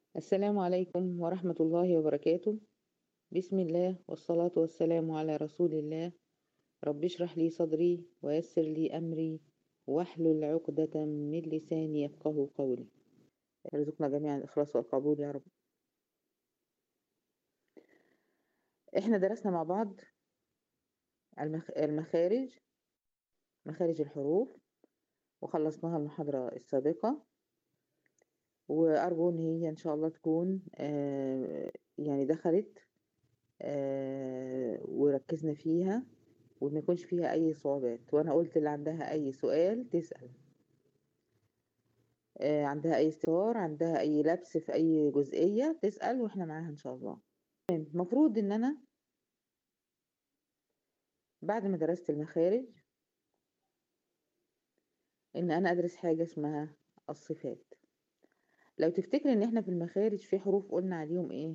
السلام عليكم ورحمة الله وبركاته بسم الله والصلاة والسلام على رسول الله رب اشرح لي صدري ويسر لي أمري واحلل عقدة من لساني يفقه قولي يرزقنا جميعا الإخلاص والقبول يا رب احنا درسنا مع بعض المخ... المخارج مخارج الحروف وخلصناها المحاضرة السابقة وأرجو إن هي إن شاء الله تكون آه يعني دخلت آه وركزنا فيها وما يكونش فيها أي صعوبات وأنا قلت اللي عندها أي سؤال تسأل آه عندها أي استفسار عندها أي لبس في أي جزئية تسأل وإحنا معاها إن شاء الله المفروض إن أنا بعد ما درست المخارج إن أنا أدرس حاجة اسمها الصفات لو تفتكر ان احنا في المخارج في حروف قلنا عليهم ايه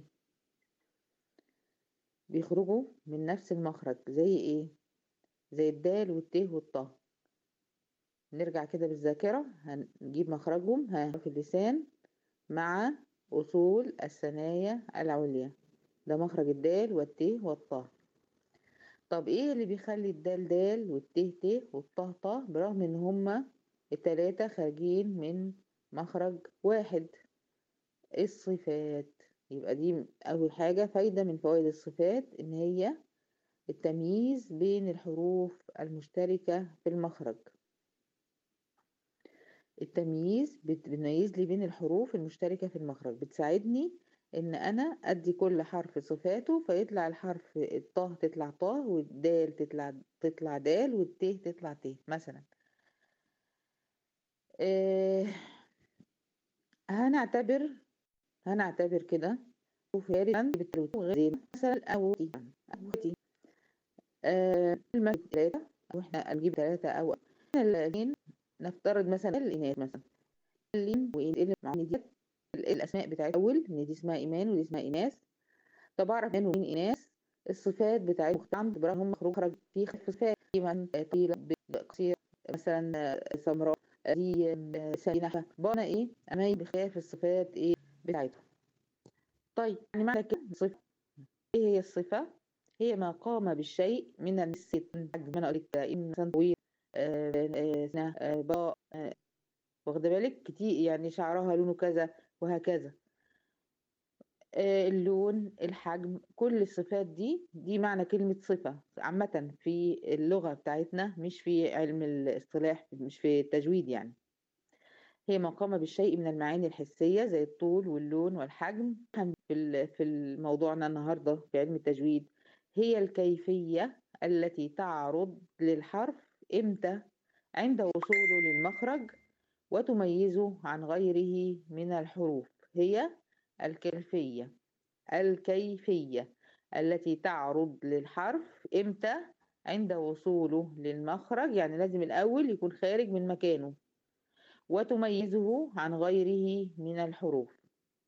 بيخرجوا من نفس المخرج زي ايه زي الدال والت والطه نرجع كده بالذاكرة هنجيب مخرجهم ها في اللسان مع أصول الثنايا العليا ده مخرج الدال والت والطه طب ايه اللي بيخلي الدال دال والت ت والطه طه برغم ان هما التلاتة خارجين من مخرج واحد الصفات يبقى دي أول حاجة فايدة من فوائد الصفات إن هي التمييز بين الحروف المشتركة في المخرج التمييز بتميز لي بين الحروف المشتركة في المخرج بتساعدني إن أنا أدي كل حرف صفاته فيطلع الحرف الطه تطلع طه والدال تطلع تطلع دال والت تطلع ت مثلا آه هنعتبر هنعتبر كده غير مثلا أو تي أو تي آه ثلاثة أو إحنا نجيب ثلاثة أو الاثنين نفترض مثلا الإناث مثلا اللين وإن دي الأسماء بتاعت أول إن دي اسمها إيمان ودي اسمها إناث طب أعرف مين ومين إناث الصفات بتاعتهم مختلفة برغم هم خروج خرج في صفات إيمان طويلة قصيرة مثلا سمراء دي سمينة بقى ايه اميز بخلاف الصفات ايه بتاعتهم طيب يعني معنى كده صفة ايه هي الصفة هي ما قام بالشيء من الست ما انا قلت ان مثلا طويل سنة باء واخده بالك كتير يعني شعرها لونه كذا وهكذا اللون الحجم كل الصفات دي دي معنى كلمة صفة عامة في اللغة بتاعتنا مش في علم الاصطلاح مش في التجويد يعني هي ما قام بالشيء من المعاني الحسية زي الطول واللون والحجم في في موضوعنا النهاردة في علم التجويد هي الكيفية التي تعرض للحرف إمتى عند وصوله للمخرج وتميزه عن غيره من الحروف هي الكيفية الكيفية التي تعرض للحرف إمتى عند وصوله للمخرج يعني لازم الأول يكون خارج من مكانه وتميزه عن غيره من الحروف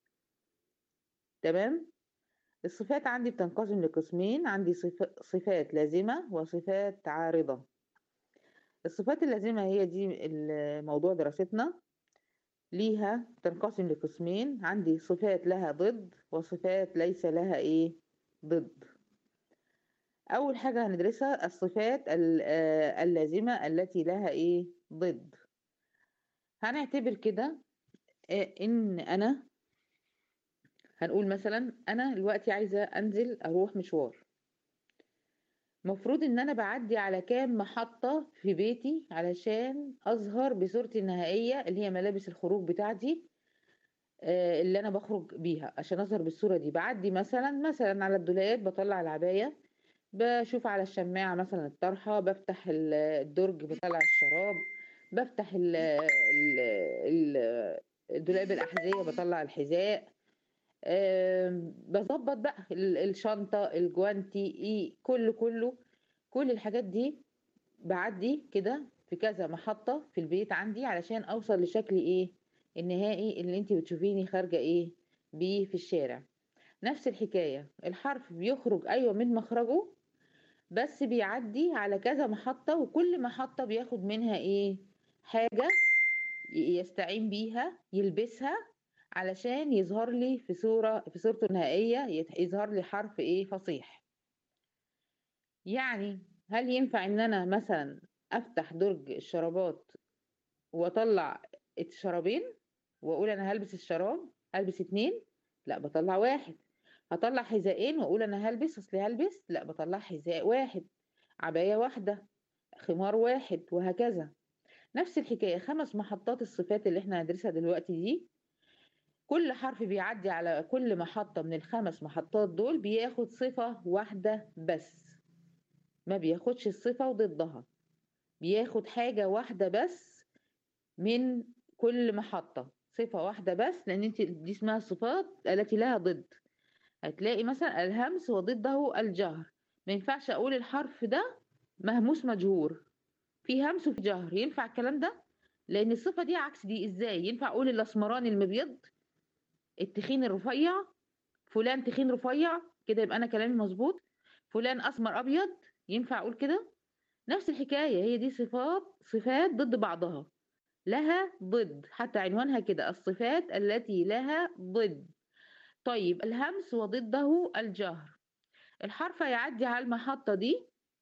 تمام الصفات عندي بتنقسم لقسمين عندي صفات لازمة وصفات عارضة الصفات اللازمة هي دي موضوع دراستنا ليها تنقسم لقسمين عندي صفات لها ضد وصفات ليس لها ايه ضد اول حاجة هندرسها الصفات اللازمة التي لها ايه ضد هنعتبر كده ان انا هنقول مثلا انا دلوقتي عايزة انزل اروح مشوار مفروض ان انا بعدي على كام محطة في بيتي علشان اظهر بصورتي النهائية اللي هي ملابس الخروج بتاعتي اللي انا بخرج بيها عشان اظهر بالصورة دي بعدي مثلا مثلا على الدولاب بطلع العباية بشوف على الشماعة مثلا الطرحة بفتح الدرج بطلع الشراب بفتح ال ال الدولاب الأحذية بطلع الحذاء أه بظبط بقى الشنطة الجوانتي إيه كله كله كل الحاجات دي بعدي كده في كذا محطة في البيت عندي علشان أوصل لشكل إيه النهائي اللي انتي بتشوفيني خارجة إيه بيه في الشارع نفس الحكاية الحرف بيخرج أيوة من مخرجه بس بيعدي على كذا محطة وكل محطة بياخد منها إيه حاجة يستعين بيها يلبسها علشان يظهر لي في صورة في صورته النهائية يت- يظهر لي حرف ايه فصيح يعني هل ينفع ان انا مثلا افتح درج الشرابات واطلع الشرابين واقول انا هلبس الشراب هلبس اتنين لا بطلع واحد هطلع حذائين واقول انا هلبس اصلي هلبس لا بطلع حذاء واحد عباية واحدة خمار واحد وهكذا نفس الحكاية خمس محطات الصفات اللي احنا هندرسها دلوقتي دي كل حرف بيعدي على كل محطة من الخمس محطات دول بياخد صفة واحدة بس ما بياخدش الصفة وضدها بياخد حاجة واحدة بس من كل محطة صفة واحدة بس لأن انت دي اسمها الصفات التي لها ضد هتلاقي مثلا الهمس وضده الجهر ما ينفعش أقول الحرف ده مهموس مجهور في همس وفي جهر ينفع الكلام ده لأن الصفة دي عكس دي ازاي ينفع أقول الأسمراني المبيض التخين الرفيع فلان تخين رفيع كده يبقى أنا كلامي مظبوط فلان أسمر أبيض ينفع أقول كده نفس الحكاية هي دي صفات صفات ضد بعضها لها ضد حتى عنوانها كده الصفات التي لها ضد طيب الهمس وضده الجهر الحرف يعدي على المحطة دي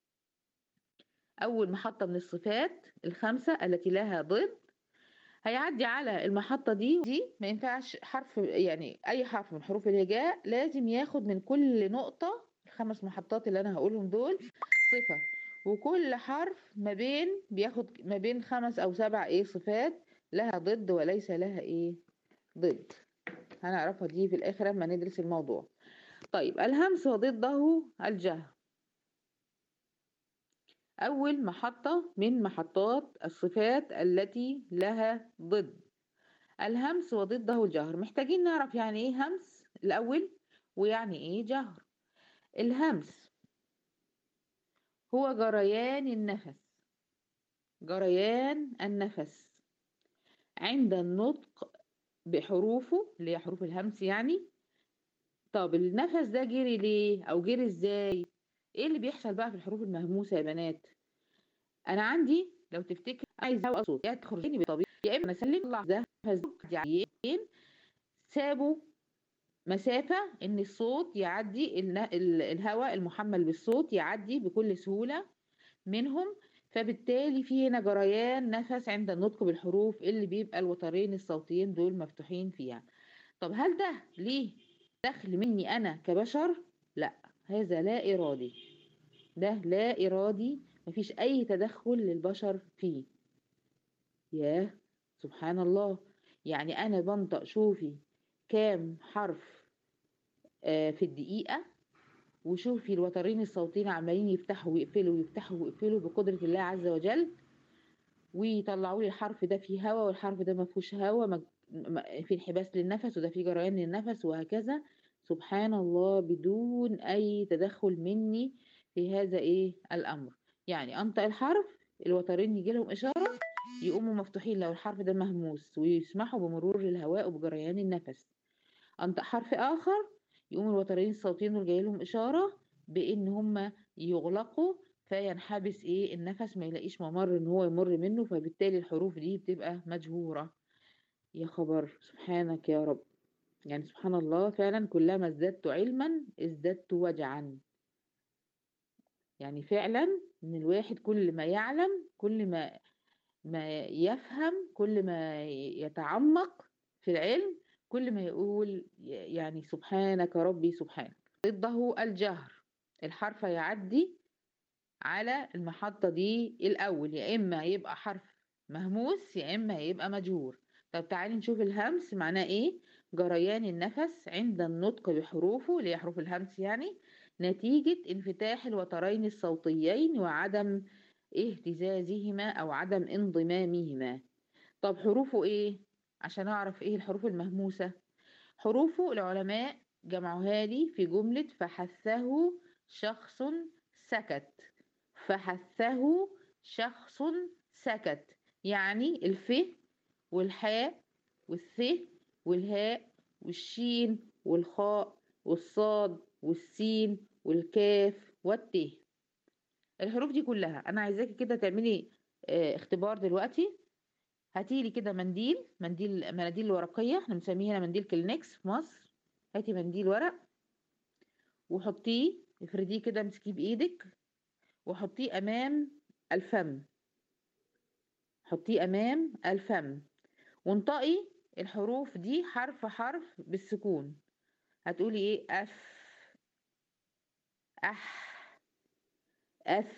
أول محطة من الصفات الخمسة التي لها ضد هيعدي على المحطة دي دي ما ينفعش حرف يعني أي حرف من حروف الهجاء لازم ياخد من كل نقطة الخمس محطات اللي أنا هقولهم دول صفة وكل حرف ما بين بياخد ما بين خمس أو سبع إيه صفات لها ضد وليس لها إيه ضد هنعرفها دي في الآخر لما ندرس الموضوع طيب الهمس وضده الجهر أول محطة من محطات الصفات التي لها ضد الهمس وضده الجهر محتاجين نعرف يعني ايه همس الأول ويعني ايه جهر الهمس هو جريان النفس جريان النفس عند النطق بحروفه اللي هي حروف الهمس يعني طب النفس ده جري ليه او جري ازاي ايه اللي بيحصل بقى في الحروف المهموسه يا بنات انا عندي لو تفتكر عايز هوا صوت يا تخرجيني بطبيعي يا اما اسلم طلع ده عيين سابوا مسافة ان الصوت يعدي الهواء المحمل بالصوت يعدي بكل سهولة منهم فبالتالي في هنا جريان نفس عند النطق بالحروف اللي بيبقى الوترين الصوتيين دول مفتوحين فيها طب هل ده ليه دخل مني انا كبشر لا هذا لا ارادي ده لا ارادي مفيش اي تدخل للبشر فيه ياه سبحان الله يعني انا بنطق شوفي كام حرف آه في الدقيقة وشوفي الوترين الصوتيين عمالين يفتحوا ويقفلوا ويفتحوا ويقفلوا بقدرة الله عز وجل ويطلعوا لي الحرف ده فيه هوا والحرف ده ما فيهوش هوا في انحباس للنفس وده فيه جريان للنفس وهكذا سبحان الله بدون اي تدخل مني في هذا ايه الامر يعني انطق الحرف الوترين يجي لهم اشاره يقوموا مفتوحين لو الحرف ده مهموس ويسمحوا بمرور الهواء وبجريان النفس انطق حرف اخر يقوم الوترين الصوتيين دول جاي لهم اشاره بان هم يغلقوا فينحبس ايه النفس ما يلاقيش ممر ان هو يمر منه فبالتالي الحروف دي بتبقى مجهوره يا خبر سبحانك يا رب يعني سبحان الله فعلا كلما ازددت علما ازددت وجعا يعني فعلا ان الواحد كل ما يعلم كل ما ما يفهم كل ما يتعمق في العلم كل ما يقول يعني سبحانك ربي سبحانك ضده الجهر الحرف يعدي على المحطة دي الأول يا إما يبقى حرف مهموس يا إما يبقى مجهور طب تعالي نشوف الهمس معناه إيه جريان النفس عند النطق بحروفه اللي هي حروف الهمس يعني نتيجة انفتاح الوترين الصوتيين وعدم اهتزازهما أو عدم انضمامهما طب حروفه إيه؟ عشان أعرف إيه الحروف المهموسة حروفه العلماء جمعوها لي في جملة فحثه شخص سكت فحثه شخص سكت يعني الف والحاء والث والهاء والشين والخاء والصاد والسين والكاف والت الحروف دي كلها انا عايزاكي كده تعملي اه اختبار دلوقتي هاتي لي كده منديل منديل مناديل ورقية احنا بنسميه هنا منديل كلينكس في مصر هاتي منديل ورق وحطيه افرديه كده امسكيه بايدك وحطيه امام الفم حطيه امام الفم وانطقي الحروف دي حرف حرف بالسكون هتقولي ايه اف اح اف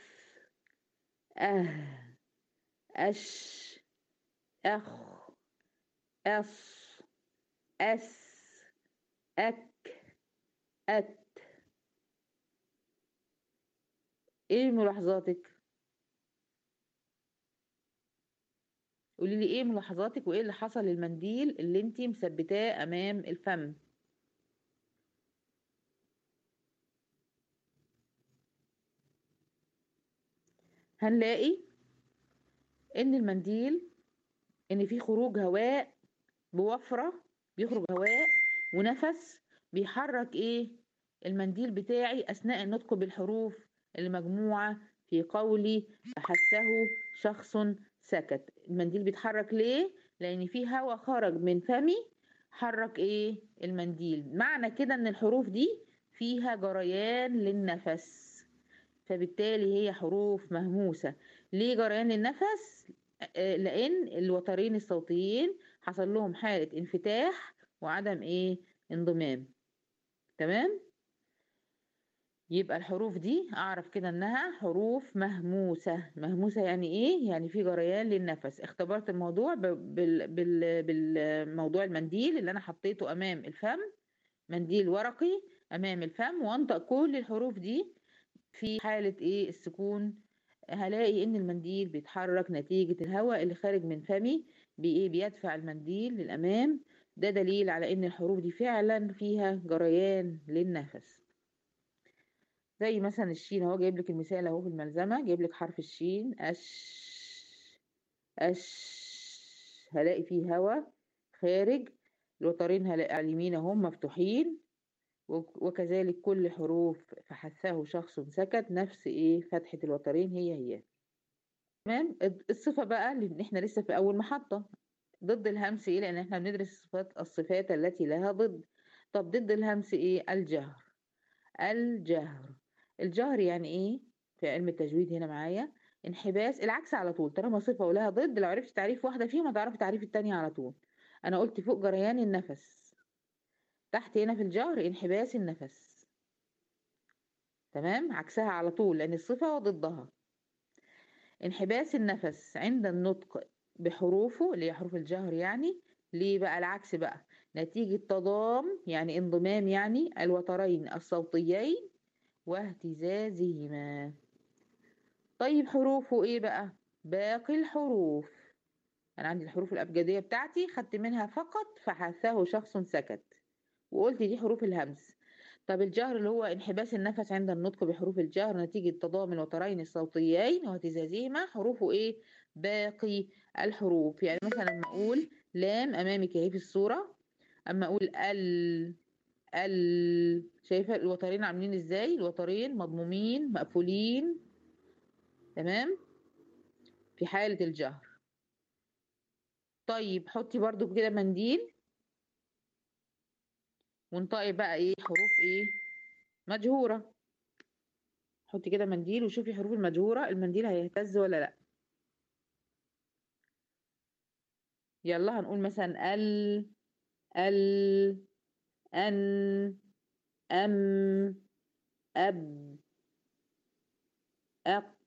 اه اش اخ اص اس اك ات ايه ملاحظاتك قولي لي ايه ملاحظاتك وايه اللي حصل للمنديل اللي انتي مثبتاه امام الفم هنلاقي ان المنديل ان في خروج هواء بوفرة بيخرج هواء ونفس بيحرك ايه المنديل بتاعي اثناء النطق بالحروف المجموعة في قولي فحسه شخص سكت المنديل بيتحرك ليه لان في هواء خرج من فمي حرك ايه المنديل معنى كده ان الحروف دي فيها جريان للنفس فبالتالي هي حروف مهموسة ليه جريان للنفس لان الوترين الصوتيين حصل لهم حالة انفتاح وعدم ايه انضمام تمام يبقى الحروف دي اعرف كده انها حروف مهموسة مهموسة يعني ايه يعني في جريان للنفس اختبرت الموضوع بال... بال... بالموضوع المنديل اللي انا حطيته امام الفم منديل ورقي امام الفم وانطق كل الحروف دي في حالة ايه السكون هلاقي ان المنديل بيتحرك نتيجة الهواء اللي خارج من فمي بايه بيدفع المنديل للامام ده دليل على ان الحروف دي فعلا فيها جريان للنفس زي مثلا الشين اهو جايب لك المثال اهو في الملزمة جايب لك حرف الشين اش اش هلاقي فيه هواء خارج الوترين هلاقي على اليمين اهم مفتوحين وكذلك كل حروف فحثه شخص سكت نفس ايه فتحة الوترين هي هي تمام الصفة بقى اللي احنا لسه في اول محطة ضد الهمس ايه لان احنا بندرس الصفات الصفات التي لها ضد طب ضد الهمس ايه الجهر الجهر الجهر يعني ايه في علم التجويد هنا معايا انحباس العكس على طول طالما صفة ولها ضد لو عرفت تعريف واحدة فيهم هتعرفي تعريف التانية على طول انا قلت فوق جريان النفس تحت هنا في الجهر انحباس النفس تمام عكسها على طول لان الصفة ضدها انحباس النفس عند النطق بحروفه اللي هي حروف الجهر يعني ليه بقى العكس بقى نتيجة تضام يعني انضمام يعني الوترين الصوتيين واهتزازهما طيب حروفه ايه بقى باقي الحروف انا عندي الحروف الابجديه بتاعتي خدت منها فقط فحثه شخص سكت وقلت دي حروف الهمس طب الجهر اللي هو انحباس النفس عند النطق بحروف الجهر نتيجة تضامن الوترين الصوتيين واهتزازهما حروفه ايه باقي الحروف يعني مثلا لما اقول لام امامك اهي في الصورة اما اقول ال ال شايفة الوترين عاملين ازاي الوترين مضمومين مقفولين تمام في حالة الجهر طيب حطي برضو كده منديل وانطقي بقى ايه حروف ايه مجهورة حطي كده منديل وشوفي حروف المجهورة المنديل هيهتز ولا لا يلا هنقول مثلا ال ال ان ام اب اق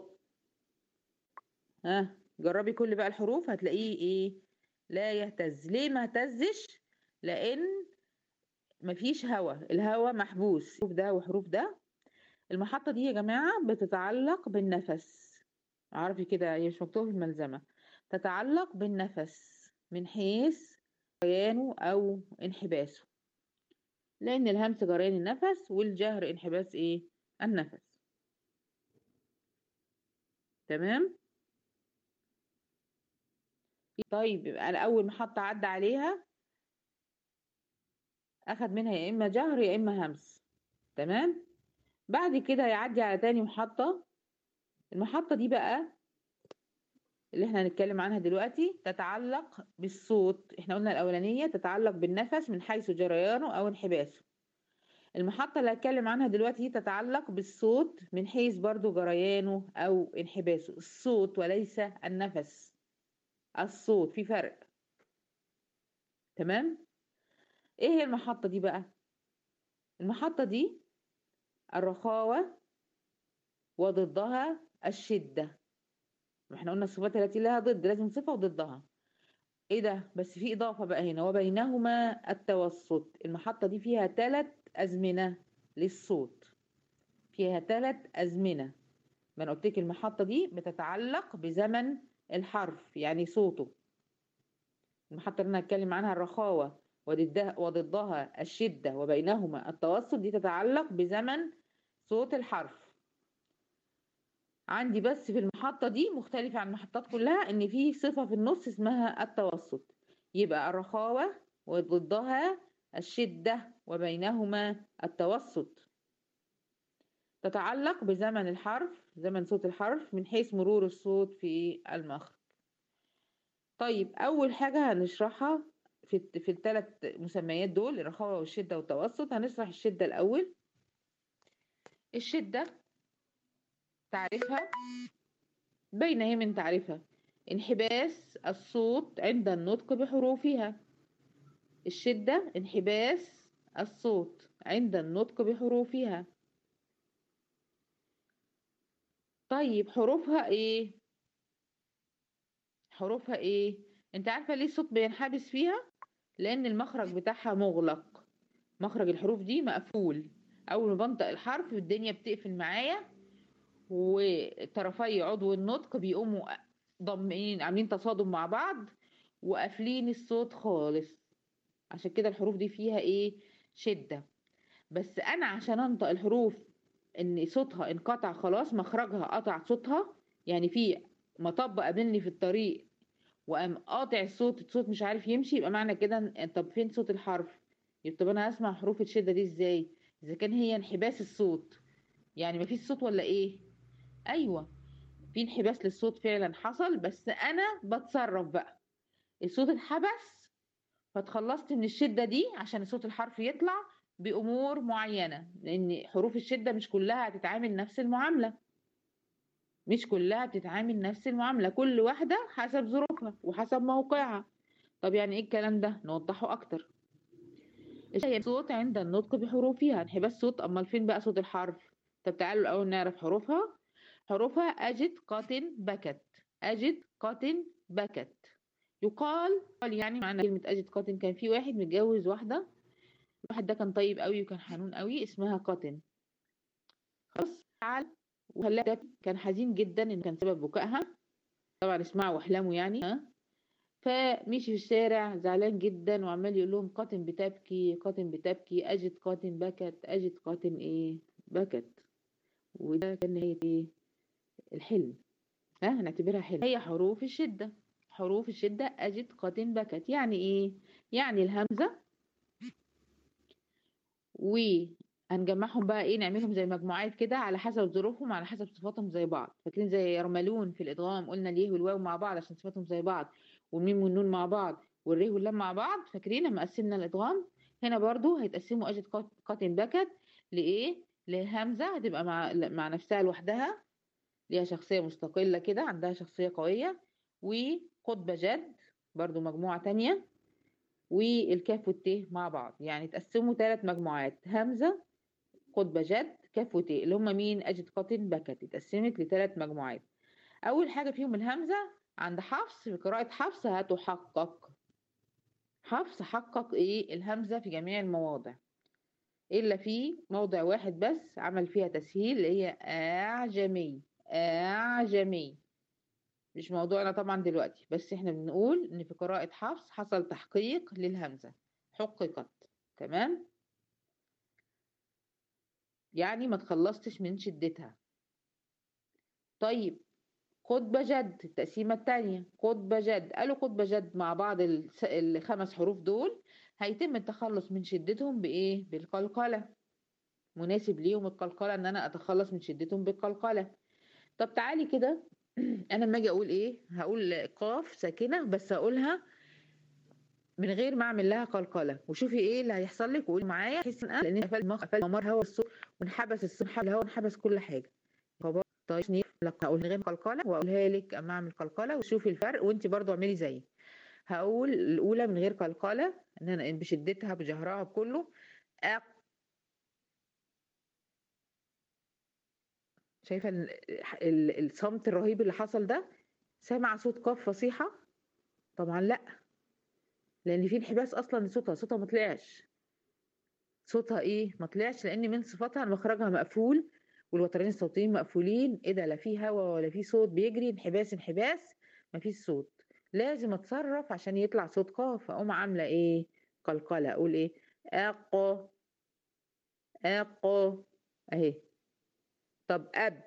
ها جربي كل بقى الحروف هتلاقيه ايه لا يهتز ليه ما اهتزش لان مفيش هوا الهوا محبوس حروف ده وحروف ده المحطة دي يا جماعة بتتعلق بالنفس عارفي كده هي مش مكتوبة في الملزمة تتعلق بالنفس من حيث جريانه أو انحباسه لأن الهمس جريان النفس والجهر انحباس إيه؟ النفس تمام؟ طيب أنا أول محطة عدى عليها أخد منها يا إما جهر يا إما همس تمام؟ بعد كده هيعدي على تاني محطة المحطة دي بقى اللي احنا هنتكلم عنها دلوقتي تتعلق بالصوت احنا قلنا الأولانية تتعلق بالنفس من حيث جريانه أو انحباسه المحطة اللي هتكلم عنها دلوقتي تتعلق بالصوت من حيث برضو جريانه أو انحباسه الصوت وليس النفس الصوت في فرق تمام ايه هي المحطة دي بقى المحطة دي الرخاوة وضدها الشدة ما احنا قلنا الصفات التي لها ضد لازم صفة وضدها ايه ده بس في اضافة بقى هنا وبينهما التوسط المحطة دي فيها ثلاث ازمنة للصوت فيها ثلاث ازمنة ما انا قلت لك المحطة دي بتتعلق بزمن الحرف يعني صوته المحطة اللي انا هتكلم عنها الرخاوة وضدها, وضدها الشدة وبينهما التوسط دي تتعلق بزمن صوت الحرف عندي بس في المحطة دي مختلفة عن المحطات كلها ان في صفة في النص اسمها التوسط يبقى الرخاوة وضدها الشدة وبينهما التوسط تتعلق بزمن الحرف زمن صوت الحرف من حيث مرور الصوت في المخرج طيب أول حاجة هنشرحها في في الثلاث مسميات دول الرخاوة والشدة والتوسط هنشرح الشدة الأول الشدة تعريفها بين هي من تعريفها انحباس الصوت عند النطق بحروفها الشدة انحباس الصوت عند النطق بحروفها طيب حروفها ايه حروفها ايه انت عارفة ليه الصوت بينحبس فيها لان المخرج بتاعها مغلق مخرج الحروف دي مقفول اول ما بنطق الحرف الدنيا بتقفل معايا وطرفي عضو النطق بيقوموا ضمين عاملين تصادم مع بعض وقافلين الصوت خالص عشان كده الحروف دي فيها ايه شدة بس انا عشان انطق الحروف ان صوتها انقطع خلاص مخرجها قطع صوتها يعني في مطب قابلني في الطريق وقام قاطع الصوت الصوت مش عارف يمشي يبقى معنى كده طب فين صوت الحرف طب انا هسمع حروف الشدة دي ازاي اذا كان هي انحباس الصوت يعني مفيش صوت ولا ايه ايوه في انحباس للصوت فعلا حصل بس انا بتصرف بقى الصوت اتحبس فاتخلصت من الشدة دي عشان صوت الحرف يطلع بأمور معينة لأن حروف الشدة مش كلها هتتعامل نفس المعاملة مش كلها بتتعامل نفس المعاملة كل واحدة حسب ظروفها وحسب موقعها طب يعني ايه الكلام ده نوضحه أكتر الصوت عند النطق بحروفها انحباس صوت أمال فين بقى صوت الحرف طب تعالوا الأول نعرف حروفها حروفها أجد قاتن بكت أجد قاتن بكت يقال يعني معنى كلمة أجد قاتن كان في واحد متجوز واحدة الواحد ده كان طيب قوي وكان حنون قوي اسمها قاتن خلاص تعال وخلاها كان حزين جدا ان كان سبب بكائها طبعا اسمعوا واحلموا يعني ها فمشي في الشارع زعلان جدا وعمال يقول لهم قاتن بتبكي قاتن بتبكي اجد قاتن بكت اجد قاتن ايه بكت وده كان نهاية ايه الحلم ها هنعتبرها حلم هي حروف الشدة حروف الشدة أجد قاتن بكت يعني ايه يعني الهمزة وهنجمعهم بقى ايه نعملهم زي مجموعات كده على حسب ظروفهم على حسب صفاتهم زي بعض فاكرين زي يرملون في الادغام قلنا اليه والواو مع بعض عشان صفاتهم زي بعض والميم والنون مع بعض والري واللام مع بعض فاكرين لما قسمنا الادغام هنا برضو هيتقسموا اجد قاتن بكت لايه لهمزه هتبقى مع مع نفسها لوحدها ليها شخصيه مستقله كده عندها شخصيه قويه وقطب جد برضو مجموعه تانية والكاف والت مع بعض يعني تقسموا ثلاث مجموعات همزة قطب جد كاف وت اللي هم مين أجد قاتل بكت اتقسمت لثلاث مجموعات أول حاجة فيهم الهمزة عند حفص في قراءة حفص هتحقق حفص حقق ايه الهمزة في جميع المواضع إلا في موضع واحد بس عمل فيها تسهيل اللي هي أعجمي أعجمي مش موضوعنا طبعا دلوقتي بس احنا بنقول ان في قراءة حفص حصل تحقيق للهمزة حققت تمام يعني ما تخلصتش من شدتها طيب قطب جد التقسيمة التانية قطب جد قالوا قطب جد مع بعض الخمس حروف دول هيتم التخلص من شدتهم بإيه؟ بالقلقلة مناسب ليهم القلقلة إن أنا أتخلص من شدتهم بالقلقلة طب تعالي كده انا لما اجي اقول ايه هقول قاف ساكنه بس هقولها من غير ما اعمل لها قلقله وشوفي ايه اللي هيحصل لك وقولي معايا تحسي ان انا لان قفلت المخ قفلت ممر هوا الصوت وانحبس الصوت انحبس الهوا انحبس كل حاجه فبرضه طيب نيف لك هقول من غير قلقله واقولها لك اما اعمل قلقله وشوفي الفرق وانت برضو اعملي زيي هقول الاولى من غير قلقله ان انا بشدتها بجهرها بكله أق شايفه ال- ال- الصمت الرهيب اللي حصل ده سامعه صوت قاف فصيحه طبعا لا لان في انحباس اصلا لصوتها صوتها ما طلعش صوتها ايه ما طلعش لان من صفاتها إن مخرجها مقفول والوترين الصوتيين مقفولين ايه ده لا في هوا ولا في صوت بيجري انحباس انحباس مفيش صوت لازم اتصرف عشان يطلع صوت قاف اقوم عامله ايه قلقله اقول ايه اق اق اهي طب اب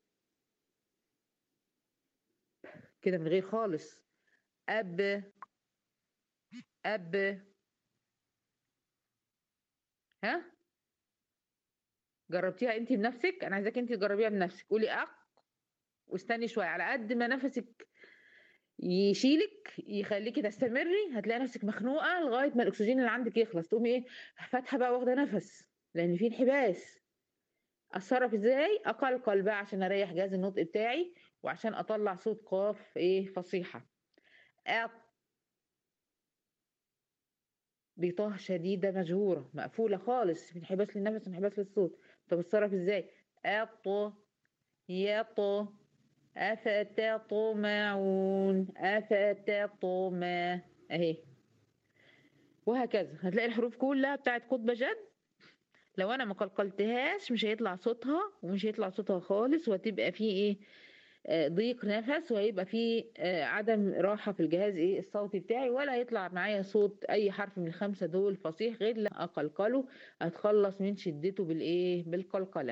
كده من غير خالص اب اب ها جربتيها انت بنفسك انا عايزاك انت تجربيها بنفسك قولي اق واستني شويه على قد ما نفسك يشيلك يخليكي تستمري هتلاقي نفسك مخنوقه لغايه ما الاكسجين اللي عندك يخلص تقومي ايه فاتحه بقى واخده نفس لان في انحباس اتصرف ازاي اقلقل بقى عشان اريح جهاز النطق بتاعي وعشان اطلع صوت قاف ايه فصيحه أق بطه شديدة مجهورة مقفولة خالص في انحباس للنفس انحباس للصوت طب اتصرف ازاي أط يط أفتطمعون أفتطمع اهي وهكذا هتلاقي الحروف كلها بتاعت قطب جد لو انا ما قلقلتهاش مش هيطلع صوتها ومش هيطلع صوتها خالص وهتبقى فيه ايه آه، ضيق نفس وهيبقى فيه آه، عدم راحة في الجهاز ايه الصوتي بتاعي ولا هيطلع معايا صوت اي حرف من الخمسة دول فصيح غير لما اقلقله اتخلص من شدته بالايه بالقلقلة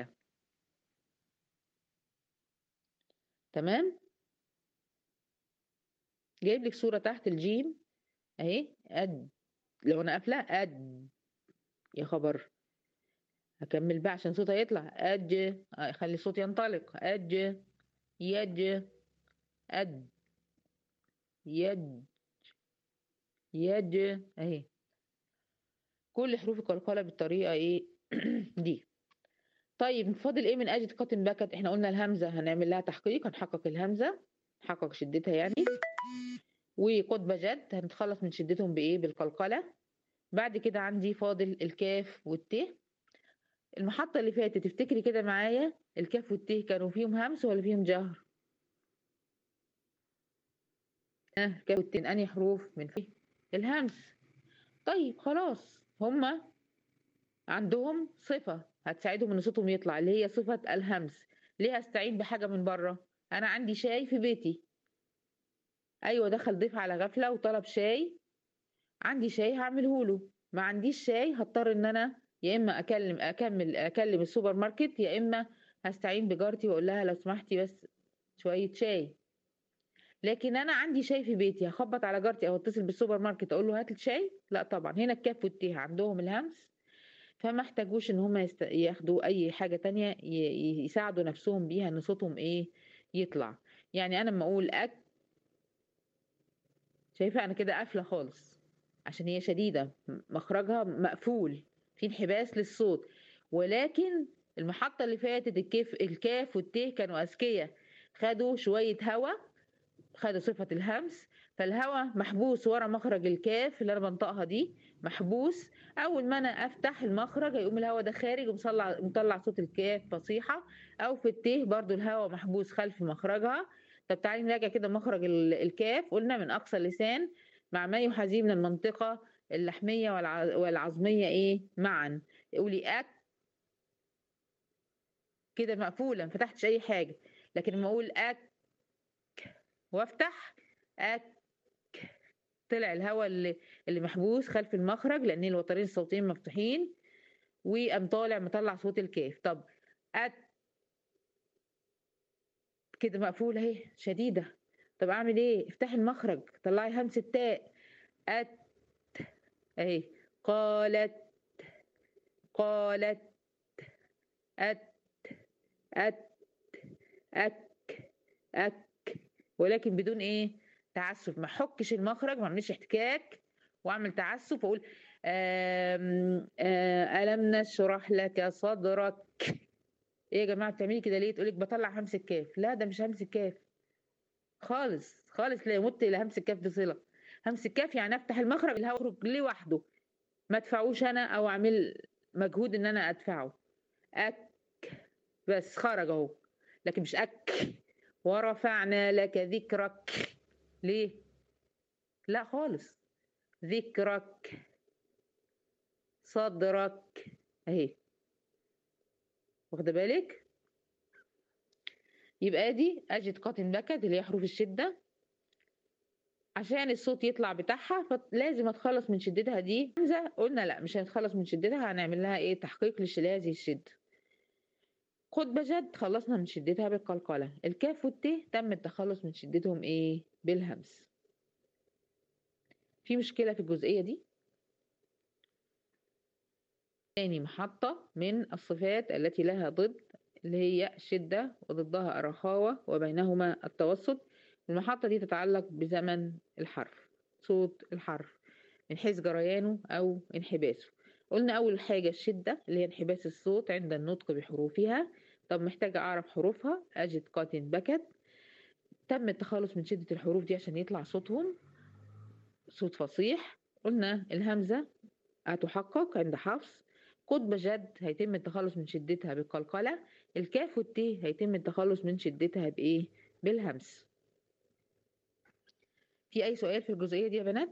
تمام جايب لك صورة تحت الجيم اهي اد لو انا قافلة اد يا خبر هكمل بقى عشان صوتها يطلع أج آه، خلي الصوت ينطلق أج يج أد يج يج أهي كل حروف القلقلة بالطريقة إيه دي طيب فاضل إيه من أجد قاتم باكت إحنا قلنا الهمزة هنعمل لها تحقيق هنحقق الهمزة نحقق شدتها يعني وقطب جد هنتخلص من شدتهم بإيه بالقلقلة بعد كده عندي فاضل الكاف والت المحطة اللي فاتت تفتكري كده معايا الكاف والت كانوا فيهم همس ولا فيهم جهر؟ ها الكاف والت أنهي حروف من فيه؟ الهمس طيب خلاص هما عندهم صفة هتساعدهم إن صوتهم يطلع اللي هي صفة الهمس ليه هستعين بحاجة من بره؟ أنا عندي شاي في بيتي أيوة دخل ضيف على غفلة وطلب شاي عندي شاي هعمله له ما عنديش شاي هضطر إن أنا يا اما اكلم اكمل اكلم السوبر ماركت يا اما هستعين بجارتي واقول لها لو سمحتي بس شويه شاي لكن انا عندي شاي في بيتي هخبط على جارتي او اتصل بالسوبر ماركت اقول له هات الشاي لا طبعا هنا الكاف والتيه عندهم الهمس فما احتاجوش ان هم يست... ياخدوا اي حاجه تانية ي... يساعدوا نفسهم بيها ان صوتهم ايه يطلع يعني انا لما اقول اك شايفه انا كده قافله خالص عشان هي شديده مخرجها مقفول في انحباس للصوت ولكن المحطة اللي فاتت الكيف الكاف والتيه كانوا أذكياء خدوا شوية هوا خدوا صفة الهمس فالهوا محبوس ورا مخرج الكاف اللي أنا بنطقها دي محبوس أول ما أنا أفتح المخرج هيقوم الهوا ده خارج ومطلع مطلع صوت الكاف فصيحة أو في التيه برضو الهوا محبوس خلف مخرجها طب تعالي نراجع كده مخرج الكاف قلنا من أقصى اللسان مع ما يحاذيه من المنطقة اللحمية والعظمية ايه معا قولي اك كده مقفولة ما فتحتش اي حاجة لكن لما اقول اك وافتح اك طلع الهواء اللي, اللي محبوس خلف المخرج لان الوترين الصوتيين مفتوحين وقام طالع مطلع صوت الكاف طب ات كده مقفولة اهي شديدة طب اعمل ايه افتحي المخرج طلعي همس التاء ات اهي قالت قالت أت أت أك أك ولكن بدون ايه تعسف ما احكش المخرج ما اعملش احتكاك واعمل تعسف واقول آم، آه، الم نشرح لك صدرك ايه يا جماعه بتعملي كده ليه تقولك بطلع همس الكاف لا ده مش همس الكاف خالص خالص لا يمت الى همس الكاف بصله همس الكاف يعني افتح المخرج الهواء يخرج لوحده ما ادفعوش انا او اعمل مجهود ان انا ادفعه اك بس خرج اهو لكن مش اك ورفعنا لك ذكرك ليه لا خالص ذكرك صدرك اهي واخده بالك يبقى دي اجد قاتن بكت اللي هي حروف الشده عشان الصوت يطلع بتاعها فلازم اتخلص من شدتها دي همزه قلنا لا مش هنتخلص من شدتها هنعمل لها ايه تحقيق لهذه الشده خد بجد خلصنا من شدتها بالقلقله الكاف والت تم التخلص من شدتهم ايه بالهمس في مشكله في الجزئيه دي تاني محطة من الصفات التي لها ضد اللي هي الشدة وضدها الرخاوة وبينهما التوسط المحطة دي تتعلق بزمن الحرف صوت الحرف من حيث جريانه أو انحباسه قلنا أول حاجة الشدة اللي هي انحباس الصوت عند النطق بحروفها طب محتاجة أعرف حروفها أجد قاتن بكت تم التخلص من شدة الحروف دي عشان يطلع صوتهم صوت فصيح قلنا الهمزة هتحقق عند حفص قطب جد هيتم التخلص من شدتها بالقلقلة الكاف والت هيتم التخلص من شدتها بإيه؟ بالهمس في أي سؤال في الجزئية دي يا بنات؟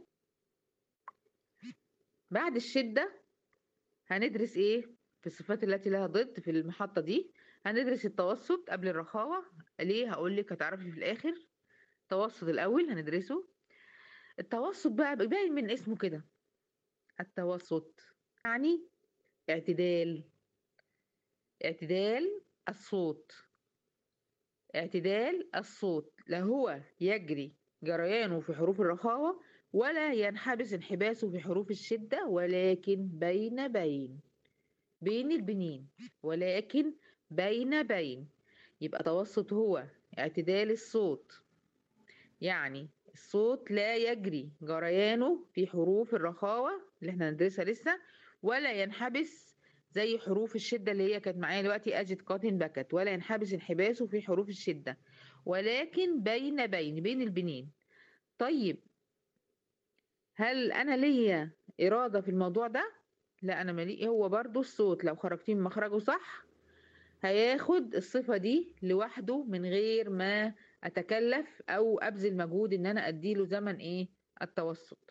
بعد الشدة هندرس إيه؟ في الصفات التي لها ضد في المحطة دي هندرس التوسط قبل الرخاوة ليه هقول لك هتعرفي في الآخر التوسط الأول هندرسه التوسط بقى باين من اسمه كده التوسط يعني اعتدال اعتدال الصوت اعتدال الصوت لا هو يجري جريانه في حروف الرخاوة ولا ينحبس انحباسه في حروف الشدة ولكن بين بين بين البنين ولكن بين بين يبقى توسط هو اعتدال الصوت يعني الصوت لا يجري جريانه في حروف الرخاوة اللي احنا هندرسها لسه ولا ينحبس زي حروف الشدة اللي هي كانت معايا دلوقتي أجد قاتن بكت ولا ينحبس انحباسه في حروف الشدة ولكن بين بين بين البنين طيب هل أنا ليا إرادة في الموضوع ده؟ لا أنا ملي هو برضو الصوت لو خرجتيه من مخرجه صح هياخد الصفة دي لوحده من غير ما أتكلف أو أبذل مجهود إن أنا أديله زمن إيه التوسط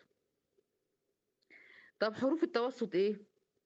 طب حروف التوسط ايه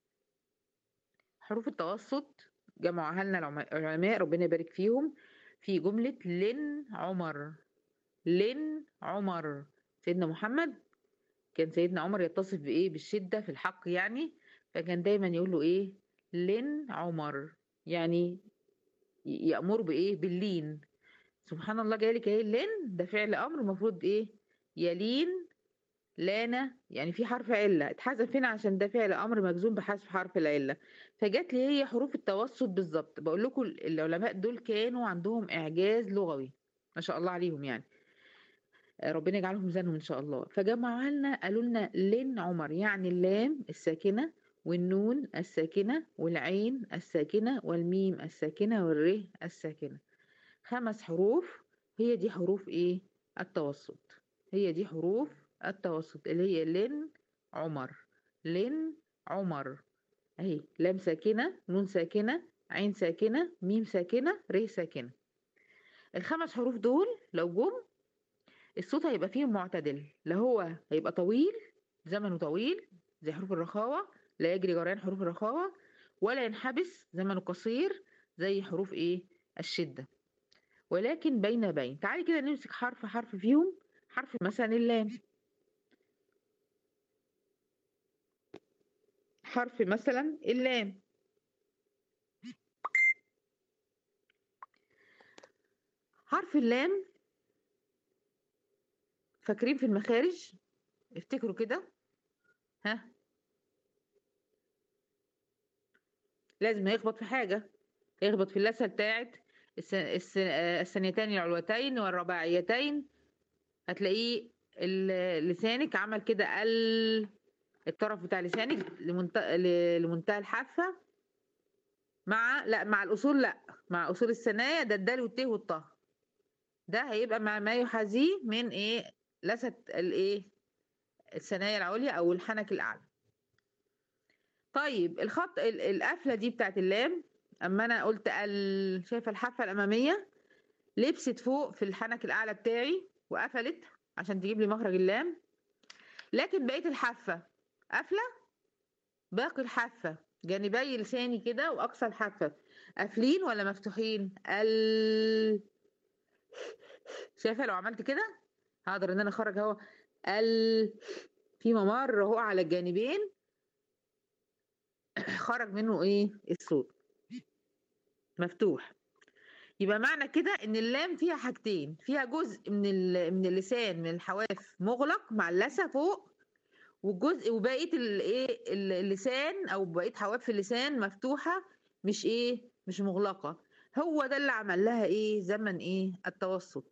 حروف التوسط جمعوها لنا العلماء ربنا يبارك فيهم في جملة لن عمر لن عمر سيدنا محمد كان سيدنا عمر يتصف بإيه بالشدة في الحق يعني فكان دايما يقول له إيه لن عمر يعني يأمر بإيه باللين سبحان الله جايلك اهي لن ده فعل أمر المفروض إيه يلين لانا يعني في حرف علة اتحذف هنا عشان ده فعل أمر مجزوم بحذف حرف العلة فجات لي هي حروف التوسط بالظبط بقول لكم العلماء دول كانوا عندهم إعجاز لغوي ما شاء الله عليهم يعني ربنا يجعلهم ميزانهم إن شاء الله فجمعوا لنا قالوا لنا لن عمر يعني اللام الساكنة والنون الساكنة والعين الساكنة والميم الساكنة والره الساكنة خمس حروف هي دي حروف ايه التوسط هي دي حروف التوسط اللي هي لن عمر لن عمر اهي لام ساكنة نون ساكنة عين ساكنة ميم ساكنة ر ساكنة الخمس حروف دول لو جم الصوت هيبقى فيهم معتدل لا هو هيبقى طويل زمنه طويل زي حروف الرخاوة لا يجري جريان حروف الرخاوة ولا ينحبس زمنه قصير زي حروف ايه الشدة ولكن بين بين تعالي كده نمسك حرف حرف فيهم حرف مثلا اللام حرف مثلا اللام حرف اللام فاكرين في المخارج افتكروا كده ها لازم هيخبط في حاجة يخبط في اللثة بتاعت الس... الس... الثانيتين العلوتين والرباعيتين هتلاقيه ال- لسانك عمل كده ال الطرف بتاع لسانك لمنت... ل- لمنتهى الحافة مع لا مع الأصول لا مع أصول الثنايا ده الدال والت والطه ده هيبقى مع ما يحاذيه من ايه لثة الايه الثنايا العليا او الحنك الاعلى طيب الخط ال- القفله دي بتاعت اللام اما انا قلت ال... شايفه الحافه الاماميه لبست فوق في الحنك الاعلى بتاعي وقفلت عشان تجيب لي مخرج اللام لكن بقيه الحافه قافله باقي الحافه جانبي لساني كده واقصى الحافه قافلين ولا مفتوحين ال شايفه لو عملت كده هقدر ان انا اخرج اهو ال في ممر اهو على الجانبين خرج منه ايه الصوت مفتوح يبقى معنى كده ان اللام فيها حاجتين فيها جزء من ال- من اللسان من الحواف مغلق مع اللثه فوق والجزء وبقيه الايه اللسان او بقيه حواف اللسان مفتوحه مش ايه مش مغلقه هو ده اللي عمل لها ايه زمن ايه التوسط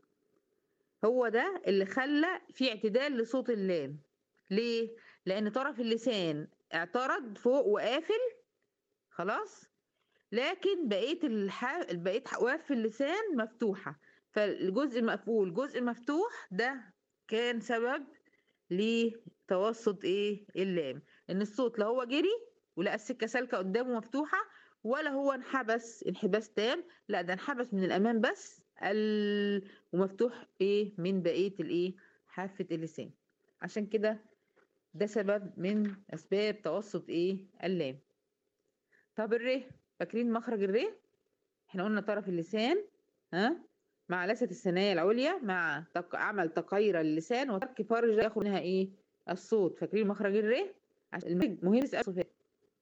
هو ده اللي خلى في اعتدال لصوت اللام ليه لان طرف اللسان اعترض فوق وقافل خلاص لكن بقيه الح... بقيه حواف اللسان مفتوحه فالجزء المقفول جزء مفتوح ده كان سبب لتوسط ايه اللام ان الصوت لا هو جري ولقى السكه سالكه قدامه مفتوحه ولا هو انحبس انحباس تام لا ده انحبس من الامام بس ال... ومفتوح ايه من بقيه الايه حافه اللسان عشان كده ده سبب من اسباب توسط ايه اللام طب الر فاكرين مخرج الر احنا قلنا طرف اللسان ها مع لثة الثنايا العليا مع تق... عمل تقير اللسان وترك فرج يخرج منها ايه الصوت فاكرين مخرج الر عشان المخرج مهم اسال صفات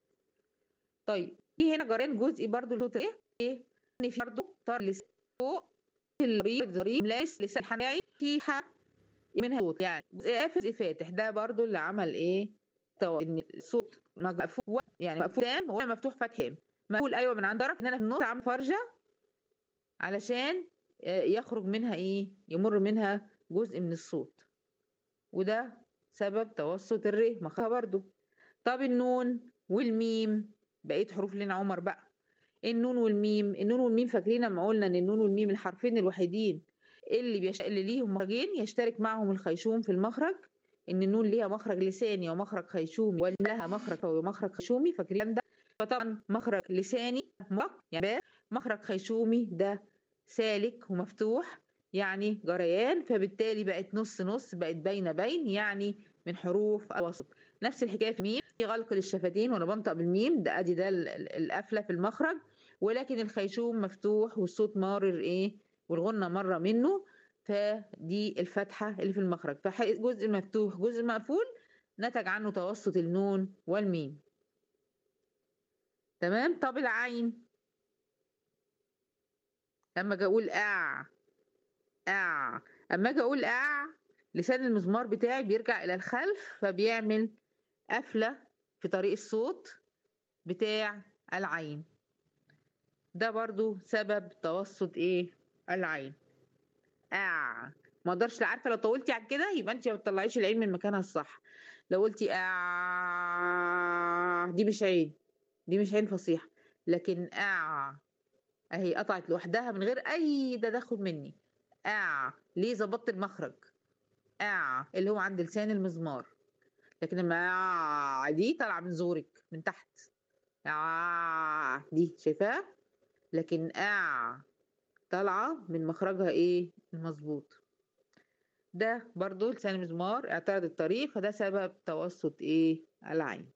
طيب في هنا جرين جزئي برضو لصوت ايه ايه ان في برضو طرف اللسان فوق الريق الريق لاس لسان حناعي فيها منها صوت يعني جزء قافل جزء فاتح ده برضو اللي عمل ايه تو... ان الصوت مقفول يعني مقفول تام ولا مفتوح فتح تام مقفول ايوه من عند طرف ان انا في النص عامل فرجه علشان يخرج منها ايه يمر منها جزء من الصوت وده سبب توسط الر مخها برضو طب النون والميم بقيت حروف لنا عمر بقى النون والميم النون والميم فاكرين لما قلنا ان النون والميم الحرفين الوحيدين اللي بيش... اللي ليهم مخرجين يشترك معهم الخيشوم في المخرج ان النون ليها مخرج لساني ومخرج خيشومي ولها مخرج ومخرج خيشومي فاكرين ده فطبعا مخرج لساني يعني مخرج خيشومي ده سالك ومفتوح يعني جريان فبالتالي بقت نص نص بقت بين بين يعني من حروف الوسط نفس الحكايه في ميم في غلق للشفتين وانا بنطق بالميم ده ادي ده القفله في المخرج ولكن الخيشوم مفتوح والصوت مارر ايه والغنه مره منه فدي الفتحه اللي في المخرج فجزء مفتوح جزء مقفول نتج عنه توسط النون والميم تمام طب العين لما اجي اقول اع اع اما اجي اقول اع لسان المزمار بتاعي بيرجع الى الخلف فبيعمل قفله في طريق الصوت بتاع العين ده برضو سبب توسط ايه العين اع ما اقدرش عارفه لو طولتي عن كده يبقى انت ما بتطلعيش العين من مكانها الصح لو قلتي اع دي مش عين دي مش عين فصيحه لكن اع اهي قطعت لوحدها من غير اي تدخل مني اع ليه ظبطت المخرج اع اللي هو عند لسان المزمار لكن لما اع دي طالعه من زورك من تحت اع دي شايفاها لكن اع طالعه من مخرجها ايه المظبوط ده برضو لسان المزمار اعترض الطريق فده سبب توسط ايه العين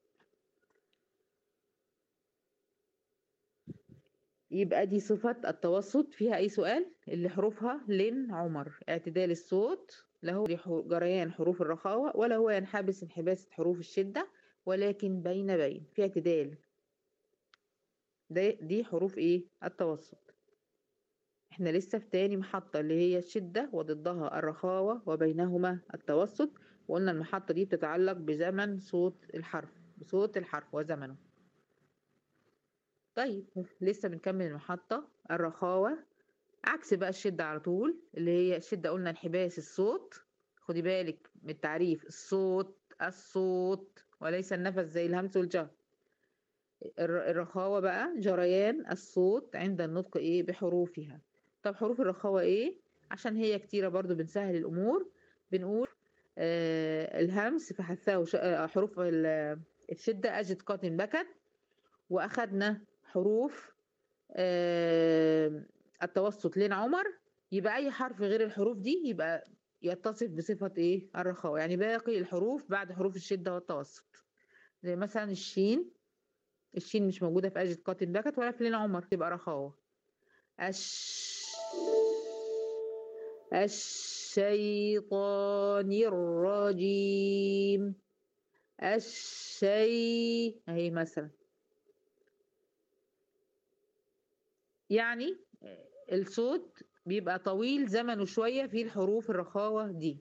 يبقى دي صفة التوسط فيها أي سؤال اللي حروفها لن عمر اعتدال الصوت لا هو جريان حروف الرخاوة ولا هو ينحبس انحباس حروف الشدة ولكن بين بين في اعتدال ده دي حروف ايه التوسط احنا لسه في تاني محطة اللي هي الشدة وضدها الرخاوة وبينهما التوسط وقلنا المحطة دي بتتعلق بزمن صوت الحرف بصوت الحرف وزمنه طيب لسه بنكمل المحطة الرخاوة عكس بقى الشدة على طول اللي هي الشدة قلنا انحباس الصوت خدي بالك من التعريف الصوت الصوت وليس النفس زي الهمس والجهر الر- الرخاوة بقى جريان الصوت عند النطق ايه بحروفها طب حروف الرخاوة ايه عشان هي كتيرة برضو بنسهل الأمور بنقول آه الهمس فحثاه ش- آه، حروف ال- الشدة أجد قاتن بكت وأخدنا حروف آه التوسط لين عمر يبقى أي حرف غير الحروف دي يبقى يتصف بصفة إيه الرخاوة يعني باقي الحروف بعد حروف الشدة والتوسط زي مثلا الشين الشين مش موجودة في أجد قاتل بكت ولا في لين عمر تبقى رخاوة الش الشيطان الرجيم الشيء اهي مثلا يعني الصوت بيبقى طويل زمنه شوية في الحروف الرخاوة دي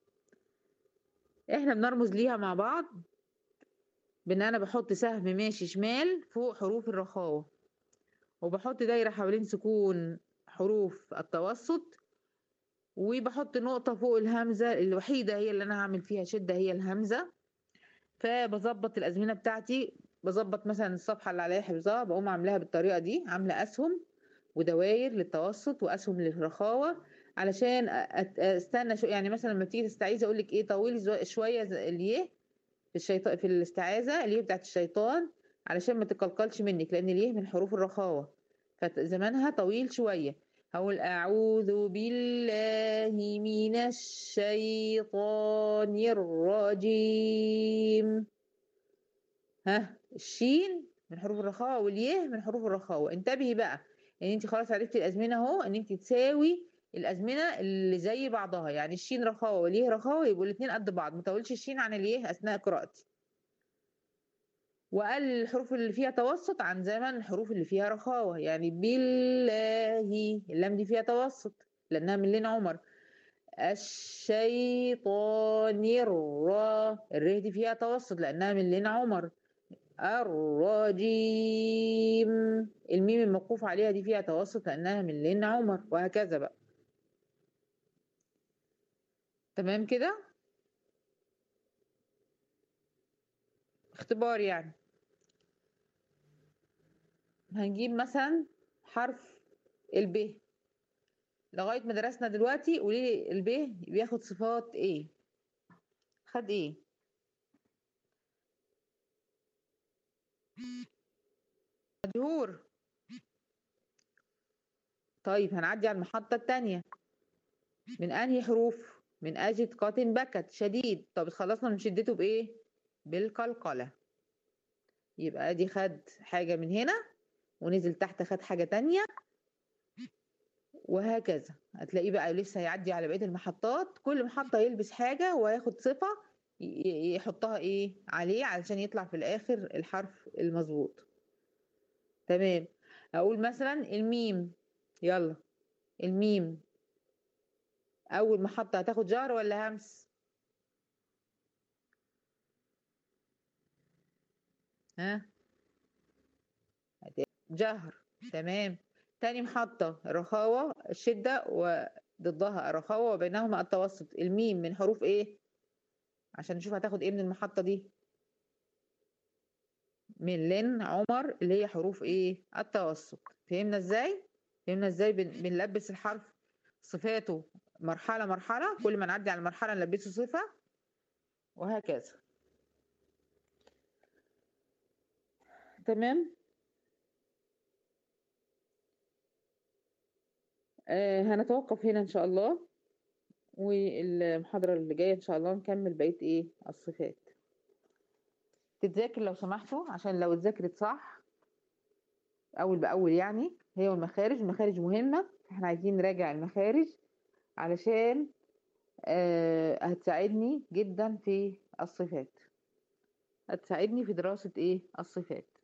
احنا بنرمز ليها مع بعض بان انا بحط سهم ماشي شمال فوق حروف الرخاوة وبحط دايرة حوالين سكون حروف التوسط وبحط نقطة فوق الهمزة الوحيدة هي اللي أنا هعمل فيها شدة هي الهمزة فبظبط الأزمنة بتاعتي بظبط مثلا الصفحة اللي عليها حفظها بقوم عاملاها بالطريقة دي عاملة أسهم ودواير للتوسط وأسهم للرخاوة علشان أ- أت- استنى شو يعني مثلا لما تيجي تستعيذ اقول لك ايه طولي زو- شويه ز- اليه في الشيطان في الاستعاذه اليه بتاعت الشيطان علشان ما تقلقلش منك لان اليه من حروف الرخاوه فزمانها طويل شويه هقول اعوذ بالله من الشيطان الرجيم ها الشين من حروف الرخاوه واليه من حروف الرخاوه انتبهي بقى ان انت خلاص عرفتي الازمنه اهو ان انت تساوي الازمنه اللي زي بعضها يعني الشين رخاوه واليه رخاوه يبقوا الاثنين قد بعض ما تقولش الشين عن اليه اثناء قراءتي وقال الحروف اللي فيها توسط عن زمن الحروف اللي فيها رخاوه يعني بالله اللام دي فيها توسط لانها من لين عمر الشيطان الرا الره دي فيها توسط لانها من لين عمر الرجيم الميم الموقوف عليها دي فيها توسط لأنها من لين عمر وهكذا بقى تمام كده اختبار يعني هنجيب مثلا حرف الب لغاية ما درسنا دلوقتي قولي لي الب بياخد صفات ايه خد ايه مجهور طيب هنعدي على المحطة التانية من أنهي حروف من أجد قاتن بكت شديد طب خلصنا من شدته بإيه بالقلقلة يبقى دي خد حاجة من هنا ونزل تحت خد حاجة تانية وهكذا هتلاقيه بقى لسه هيعدي على بقية المحطات كل محطة يلبس حاجة وياخد صفة ي- ي- يحطها ايه عليه علشان يطلع في الآخر الحرف المظبوط تمام أقول مثلا الميم يلا الميم أول محطة هتاخد جهر ولا همس ها هت- جهر تمام تاني محطة رخاوة الشدة وضدها الرخاوة وبينهما التوسط الميم من حروف ايه عشان نشوف هتاخد ايه من المحطة دي من لن عمر اللي هي حروف ايه التوسط فهمنا ازاي فهمنا ازاي بن- بنلبس الحرف صفاته مرحلة مرحلة كل ما نعدي على المرحلة نلبسه صفة وهكذا تمام آه هنتوقف هنا ان شاء الله والمحاضرة اللي جاية ان شاء الله نكمل بقية ايه الصفات تتذاكر لو سمحتوا عشان لو اتذاكرت صح اول باول يعني هي والمخارج المخارج مهمة احنا عايزين نراجع المخارج علشان آه هتساعدني جدا في الصفات هتساعدني في دراسة ايه الصفات